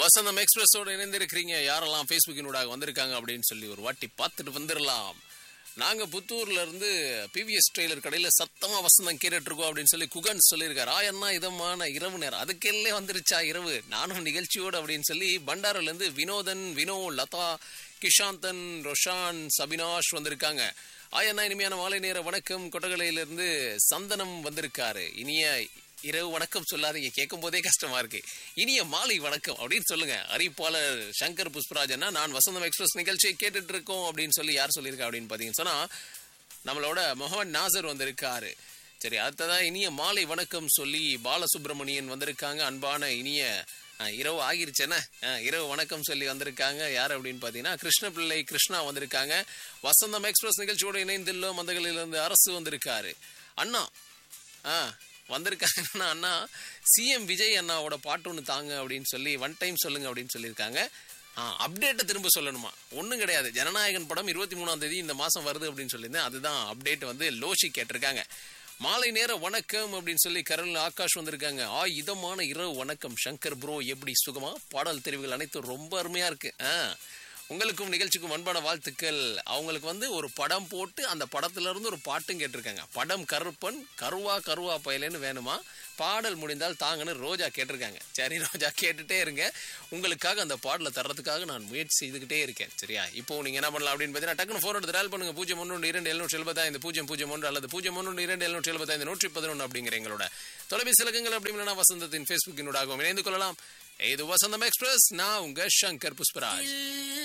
வசந்தம் எக்ஸ்பிரஸோட இணைந்திருக்கிறீங்க யாரெல்லாம் ஃபேஸ்புக்கினூடாக வந்திருக்காங்க அப்படின்னு சொல்லி ஒரு வாட்டி பார்த்துட்டு வந்துடலாம் நாங்க புத்தூர்ல இருந்து பிவிஎஸ் ட்ரெய்லர் கடையில சத்தமா வசந்தம் கேட்டுட்டு இருக்கோம் அப்படின்னு சொல்லி குகன் சொல்லியிருக்காரு ஆயண்ணா இதமான இரவு நேரம் அதுக்கெல்லே வந்துருச்சா இரவு நானும் நிகழ்ச்சியோடு அப்படின்னு சொல்லி பண்டாரில இருந்து வினோதன் வினோ லதா கிஷாந்தன் ரொஷான் சபினாஷ் வந்திருக்காங்க ஆயண்ணா இனிமையான மாலை நேர வணக்கம் கொட்டகலையிலிருந்து சந்தனம் வந்திருக்காரு இனிய இரவு வணக்கம் சொல்லாதீங்க கேட்கும் போதே கஷ்டமா இருக்கு இனிய மாலை வணக்கம் அப்படின்னு சொல்லுங்க அறிவிப்பாளர் சங்கர் புஷ்பராஜன்னா நான் வசந்தம் எக்ஸ்பிரஸ் நிகழ்ச்சியை கேட்டுட்டு இருக்கோம் அப்படின்னு சொல்லி யார் சொல்லியிருக்கா அப்படின்னு பாத்தீங்கன்னு சொன்னா நம்மளோட முகமது நாசர் வந்திருக்காரு சரி அடுத்ததான் இனிய மாலை வணக்கம் சொல்லி பாலசுப்ரமணியன் வந்திருக்காங்க அன்பான இனிய அஹ், இரவு ஆகிருச்சேன இரவு வணக்கம் சொல்லி வந்திருக்காங்க யார் அப்படின்னு பார்த்தீங்கன்னா கிருஷ்ணபிள்ளை கிருஷ்ணா வந்திருக்காங்க வசந்தம் எக்ஸ்பிரஸ் நிகழ்ச்சியோடு இணைந்துள்ளோம் மந்தகளிலிருந்து அரசு வந்திருக்காரு அண்ணா ஆ வந்திருக்காங்கன்னா அண்ணா சிஎம் விஜய் அண்ணாவோட பாட்டு ஒன்று தாங்க அப்படின்னு சொல்லி ஒன் டைம் சொல்லுங்க அப்படின்னு சொல்லியிருக்காங்க ஆ அப்டேட்டை திரும்ப சொல்லணுமா ஒன்றும் கிடையாது ஜனநாயகன் படம் இருபத்தி மூணாம் தேதி இந்த மாதம் வருது அப்படின்னு சொல்லியிருந்தேன் அதுதான் அப்டேட் வந்து லோஷி கேட்டிருக்காங்க மாலை நேர வணக்கம் அப்படின்னு சொல்லி கரல் ஆகாஷ் வந்திருக்காங்க ஆ இதமான இரவு வணக்கம் சங்கர் ப்ரோ எப்படி சுகமா பாடல் தெரிவுகள் அனைத்தும் ரொம்ப அருமையா இருக்கு ஆ உங்களுக்கும் நிகழ்ச்சிக்கும் அன்பான வாழ்த்துக்கள் அவங்களுக்கு வந்து ஒரு படம் போட்டு அந்த படத்துல இருந்து ஒரு பாட்டும் கேட்டிருக்காங்க படம் கருப்பன் கருவா கருவா பயலேன்னு வேணுமா பாடல் முடிந்தால் தாங்கன்னு ரோஜா கேட்டிருக்காங்க சரி ரோஜா கேட்டுட்டே இருங்க உங்களுக்காக அந்த பாடலை தர்றதுக்காக நான் முயற்சி செய்துக்கிட்டே இருக்கேன் சரியா இப்போ நீங்க என்ன பண்ணலாம் அப்படின்னு பார்த்தீங்கன்னா டக்குனு ஃபோன் எடுத்து டயல் பண்ணுங்க பூஜ்ஜியம் ஒன்று இரண்டு எழுநூற்றி எழுபத்தாயிரம் பூஜ்ஜியம் பூஜ்ஜியம் ஒன்று அல்லது பூஜ்ஜியம் ஒன்று இரண்டு எழுநூற்றி எழுபத்தாயிரம் நூற்றி பதினொன்று அப்படிங்கிற எங்களோட தொலைபேசி இலக்கங்கள் அப்படின்னா வசந்தத்தின் ஃபேஸ்புக்கினூடாகவும் இணைந்து கொள்ளலாம் இது வசந்தம் எக்ஸ்பிரஸ் நான் உங்க சங்கர் புஷ்பராஜ்